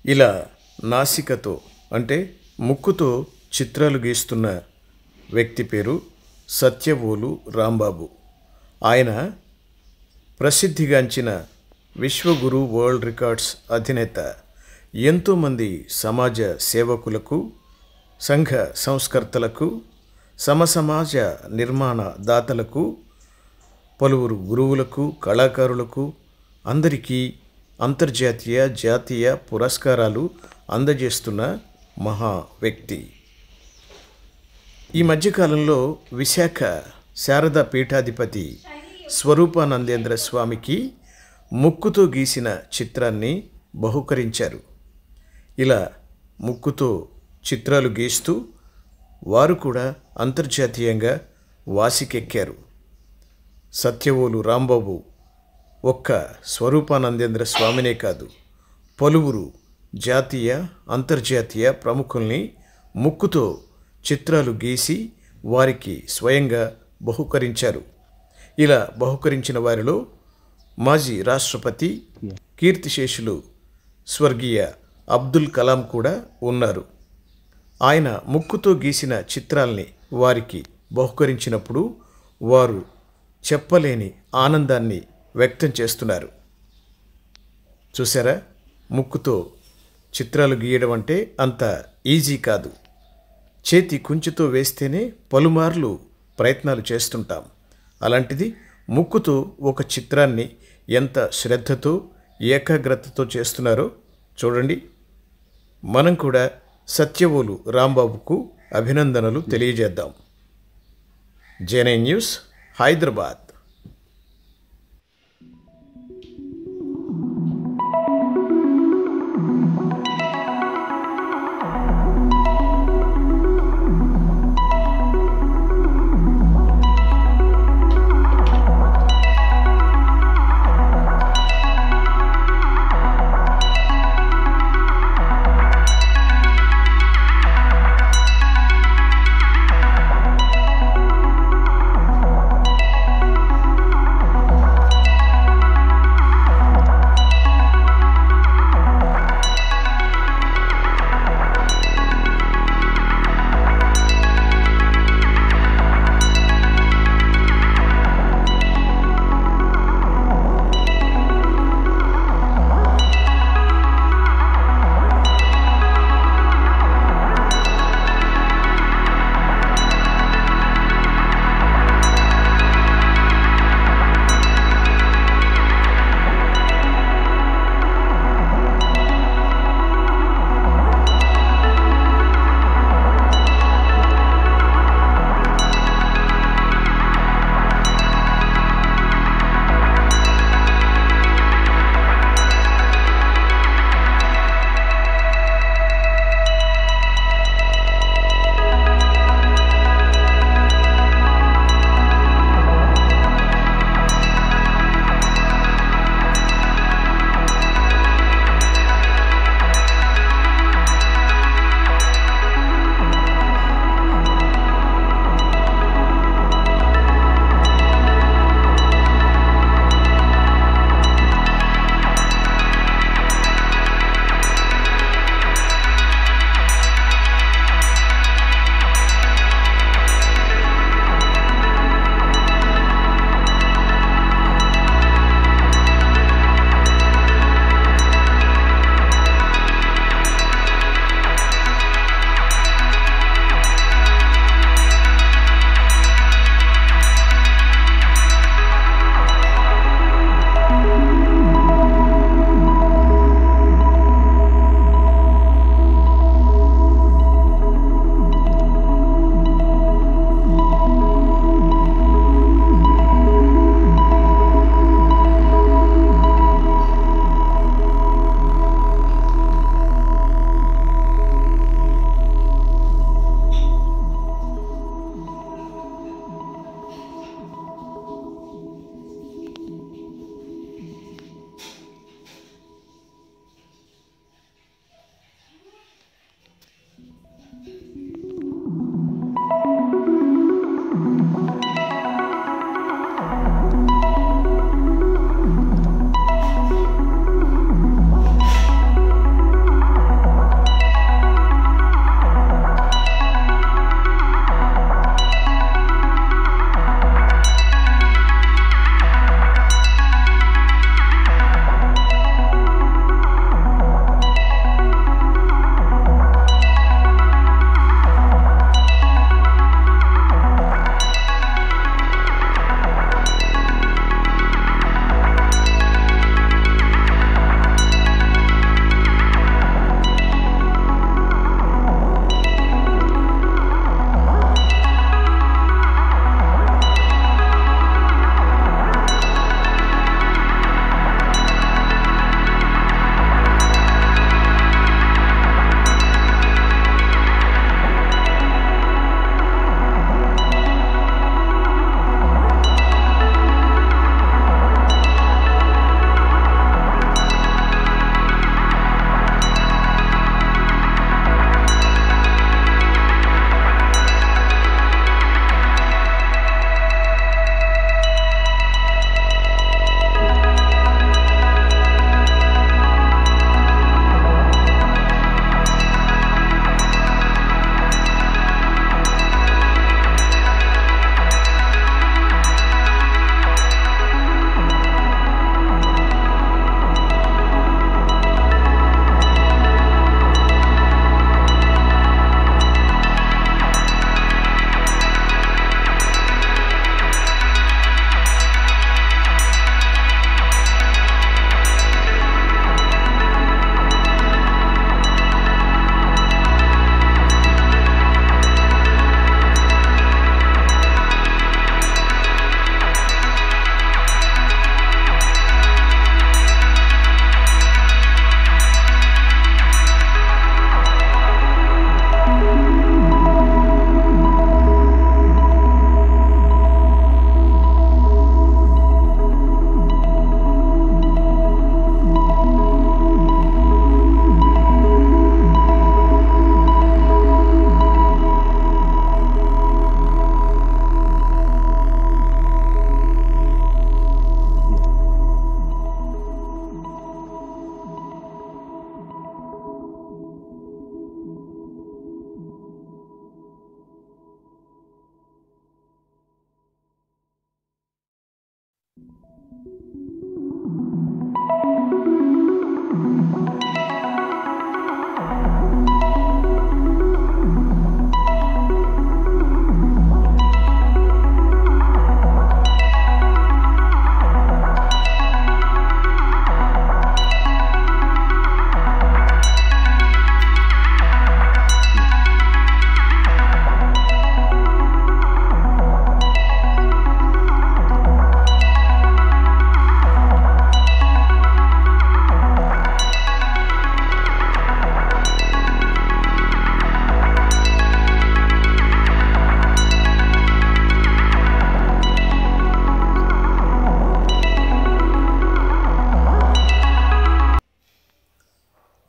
ఇలా నాసికతో అంటే ముక్కుతో చిత్రాలు గీస్తున్న వ్యక్తి పేరు సత్యవోలు రాంబాబు ఆయన ప్రసిద్ధిగాంచిన విశ్వగురు వరల్డ్ రికార్డ్స్ అధినేత ఎంతోమంది సమాజ సేవకులకు సంఘ సంస్కర్తలకు సమసమాజ నిర్మాణ దాతలకు పలువురు గురువులకు కళాకారులకు అందరికీ అంతర్జాతీయ జాతీయ పురస్కారాలు అందజేస్తున్న మహా వ్యక్తి ఈ మధ్యకాలంలో విశాఖ శారదా పీఠాధిపతి స్వరూపానందేంద్ర స్వామికి ముక్కుతో గీసిన చిత్రాన్ని బహుకరించారు ఇలా ముక్కుతో చిత్రాలు గీస్తూ వారు కూడా అంతర్జాతీయంగా వాసికెక్కారు సత్యవోలు రాంబాబు ఒక్క స్వరూపానందేంద్ర స్వామినే కాదు పలువురు జాతీయ అంతర్జాతీయ ప్రముఖుల్ని ముక్కుతో చిత్రాలు గీసి వారికి స్వయంగా బహుకరించారు ఇలా బహుకరించిన వారిలో మాజీ రాష్ట్రపతి కీర్తిశేషులు స్వర్గీయ అబ్దుల్ కలాం కూడా ఉన్నారు ఆయన ముక్కుతో గీసిన చిత్రాల్ని వారికి బహుకరించినప్పుడు వారు చెప్పలేని ఆనందాన్ని వ్యక్తం చేస్తున్నారు చూసారా ముక్కుతో చిత్రాలు గీయడం అంటే అంత ఈజీ కాదు చేతి కుంచుతో వేస్తేనే పలుమార్లు ప్రయత్నాలు చేస్తుంటాం అలాంటిది ముక్కుతో ఒక చిత్రాన్ని ఎంత శ్రద్ధతో ఏకాగ్రతతో చేస్తున్నారో చూడండి మనం కూడా సత్యవోలు రాంబాబుకు అభినందనలు తెలియజేద్దాం జేనే న్యూస్ హైదరాబాద్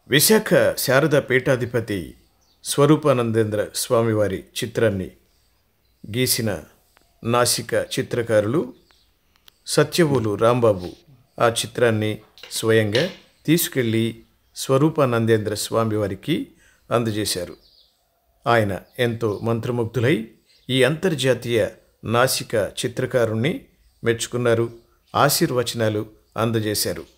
విశాఖ శారద పీఠాధిపతి స్వరూపానందేంద్ర స్వామివారి చిత్రాన్ని గీసిన నాసిక చిత్రకారులు సత్యవులు రాంబాబు ఆ చిత్రాన్ని స్వయంగా తీసుకెళ్ళి స్వరూపానందేంద్ర స్వామివారికి అందజేశారు ఆయన ఎంతో మంత్రముగ్ధులై ఈ అంతర్జాతీయ నాసిక చిత్రకారుణ్ణి మెచ్చుకున్నారు ఆశీర్వచనాలు అందజేశారు